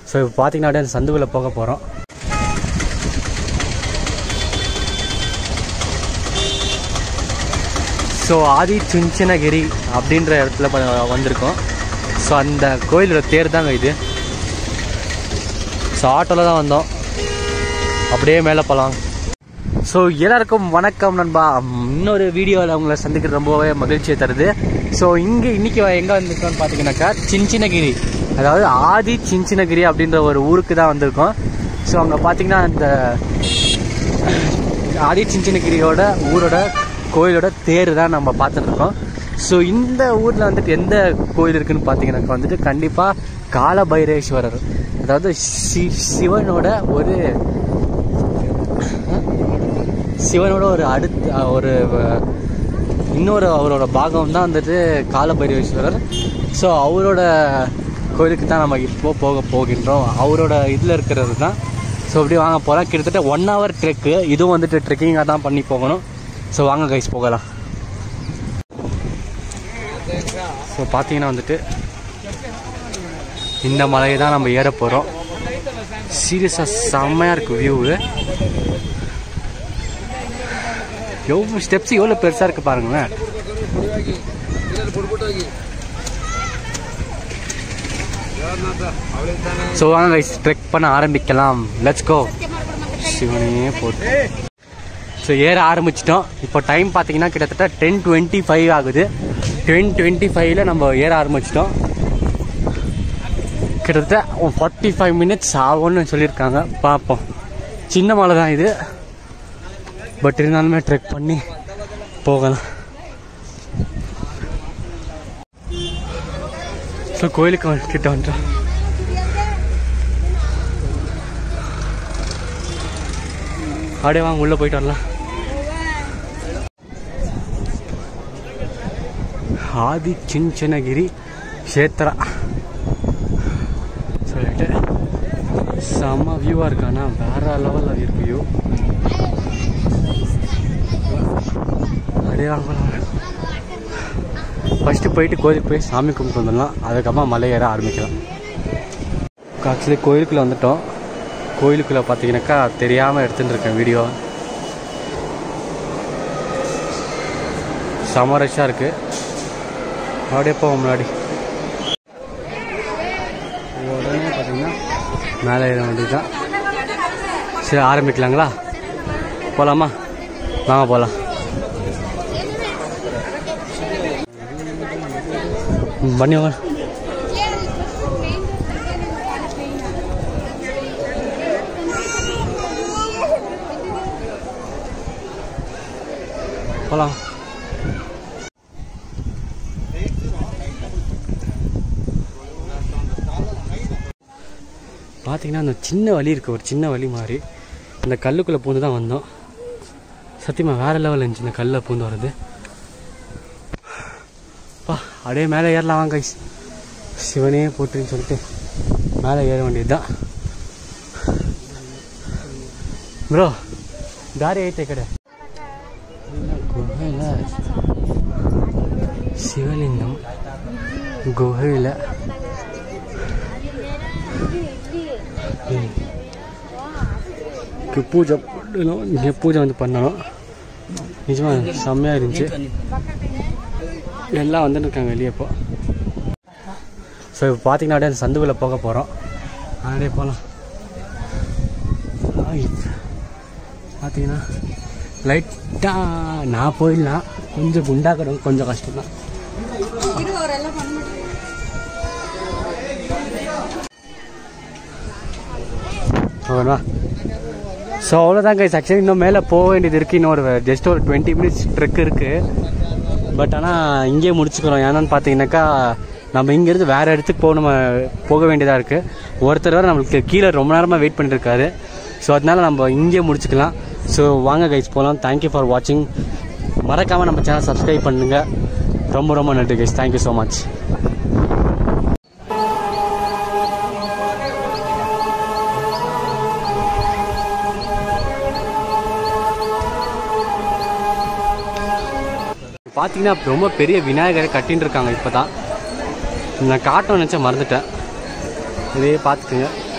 So இப்போ பார்த்தீங்கன்னா அப்படியே அந்த சந்துக்குள்ளே போக போகிறோம் ஸோ ஆதி சுஞ்சனகிரி அப்படின்ற இடத்துல ப- வந்திருக்கோம் ஸோ அந்த கோயிலோட தேர் தாங்க இது ஸோ ஆட்டோவில் தான் வந்தோம் அப்படியே மேலே போகலாம் ஸோ எல்லாருக்கும் வணக்கம் நண்பா ம், இன்னொரு வீடியோவில் உங்களை சந்திக்கிறது ரொம்பவே மகிழ்ச்சியை தருது ஸோ இங்கே இன்னைக்கு எங்கே வந்திருக்கோம்னு பார்த்தீங்கன்னாக்கா சின்சினகிரி அதாவது ஆதி சின்சினகிரி அப்படின்ற ஒரு ஊருக்கு தான் வந்திருக்கோம் ஸோ அங்கே பார்த்தீங்கன்னா அந்த ஆதி சின்சினகிரியோட ஊரோட கோயிலோட தேர் தான் நம்ம பார்த்துட்டு இருக்கோம் ஸோ இந்த ஊரில் வந்துட்டு எந்த கோயில் இருக்குன்னு பார்த்தீங்கன்னாக்கா வந்துட்டு கண்டிப்பாக காலபைரேஸ்வரர் அதாவது சி சிவனோட ஒரு சிவனோட ஒரு அடுத்த ஒரு அஹ், இன்னொரு அவரோட பாகம் தான் வந்துட்டு காலபைரவேஸ்வரர் ஸோ அவரோட கோயிலுக்கு தான் நம்ம இப்போ போக போகின்றோம் அவரோட இதில் இருக்கிறது தான் ஸோ அப்படியே வாங்க போகலாம் கிட்டத்தட்ட ஒன் ஹவர் ட்ரெக்கு இதுவும் வந்துட்டு ட்ரெக்கிங்காக தான் பண்ணி போகணும் ஸோ வாங்க கைஸ் போகலாம் ஸோ பார்த்தீங்கன்னா வந்துட்டு இந்த மலையை தான் நம்ம ஏற போகிறோம் சீரியஸாக செம்மையாக இருக்குது வியூவு எவ்வளோ ஸ்டெப்ஸ் எவ்வளோ பெருசாக இருக்கு பாருங்களேன் ஸோ வாங்க கைஸ் ட்ரெக் பண்ண ஆரம்பிக்கலாம் லெட்ஸ் கோ சிவனையே போட்டு ஸோ ஏற ஆரம்பிச்சிட்டோம் இப்போ டைம் பார்த்தீங்கன்னா கிட்டத்தட்ட டென் டுவெண்ட்டி ஃபைவ் ஆகுது டென் டுவெண்ட்டி ஃபைவ்ல நம்ம ஏற ஆரம்பிச்சிட்டோம் கிட்டத்தட்ட ஃபார்ட்டி ஃபைவ் மினிட்ஸ் ஆகும்னு சொல்லியிருக்காங்க பார்ப்போம் சின்ன மலை தான் இது பட் இருந்தாலுமே ட்ரெக் பண்ணி போகலாம் ஸோ கோயிலுக்கு வந்து- கிட்ட வந்துட்டோம் அப்படியே வாங்க உள்ளே போயிட்டு வரலாம் ஆதி சின்சனகிரி க்ஷேத்ரா சொல்லிட்டு செம்ம வியூவாக இருக்கானா வேற லெவலில் இருக்கு வியூ அப்படியே வாங்கலாம் ஃபஸ்ட்டு போயிட்டு கோயிலுக்கு போய் சாமி கும்பிட்டு வந்துடலாம் அதுக்கப்புறமா மலை ஏற ஆரம்பிக்கலாம் ஆக்சுவலி கோயிலுக்குள்ளே வந்துட்டோம் கோயிலுக்குள்ளே பார்த்தீங்கன்னாக்கா தெரியாமல் எடுத்துட்டு இருக்கேன் வீடியோ செம ரஷ்ஷாக இருக்குது அப்படியே போவோம் முன்னாடி உடனே பார்த்தீங்கன்னா மேலே ஏற வேண்டியது தான் சரி ஆரம்பிக்கலாங்களா போகலாமா வாங்க போகலாம் ம், பண்ணி வாங்க போகலாம் பார்த்தீங்கன்னா அந்த சின்ன வழி இருக்குது ஒரு சின்ன வழி மாதிரி அந்த கல்லுக்குள்ளே பூந்து தான் வந்தோம் சத்தியமாக வேறு லெவலில் இருந்துச்சு இந்த கல்லில் பூந்து வர்றது பா அப்படியே மேலே ஏறலாம் வாங்க guys. சிவனே போட்டுன்னு சொல்லிட்டு மேலே ஏற வேண்டியது தான் ப்ரோ தாரி ஐತೆ ಕಡೆ ಗುಹೆಲ ಶಿವಲಿಂಗಂ ಗುಹೆಲ இங்கே பூஜை பண்ணணும் இங்கே பூஜை வந்து பண்ணணும் நிஜமாக செம்மையாக இருந்துச்சு எல்லாம் வந்துட்டு இருக்காங்க வெளியே இப்போ ஸோ இப்போ பார்த்தீங்கன்னா அப்படியே அந்த சந்துக்குள்ளே போக போகிறோம் அப்படியே போகலாம் பார்த்தீங்கன்னா லைட்டாக நான் போயிடலாம் கொஞ்சம் குண்டாக்கிறவங்க கொஞ்சம் கஷ்டம் தான் ஓகேவா ஸோ அவ்வளோதான் கைஸ் ஆக்சுவலி இன்னும் மேலே போக வேண்டியது இருக்குது இன்னொரு ஜஸ்ட் ஒரு டுவெண்ட்டி மினிட்ஸ் ட்ரெக் இருக்குது பட் ஆனால் இங்கேயே முடிச்சுக்கிறோம் ஏன்னான்னு பார்த்தீங்கன்னாக்கா நம்ம இங்கேருந்து வேறு இடத்துக்கு போக நம்ம போக வேண்டியதாக இருக்குது ஒருத்தர் வேறு நம்மளுக்கு கீழே ரொம்ப நேரமாக வெயிட் பண்ணிட்டு இருக்காரு ஸோ அதனால நம்ம இங்கேயே முடிச்சுக்கலாம் ஸோ வாங்க கைஸ் போகலாம் தேங்க்யூ ஃபார் வாட்சிங் மறக்காமல் நம்ம சேனல் சப்ஸ்கிரைப் பண்ணுங்கள் ரொம்ப ரொம்ப நன்றி கைஸ் தேங்க்யூ ஸோ மச் பார்த்தீங்கன்னா ரொம்ப பெரிய விநாயகரை கட்டின்னு இருக்காங்க இப்போ தான் நான் காட்டணும்னு நினச்சா மறந்துட்டேன் இதே பார்த்துக்குங்க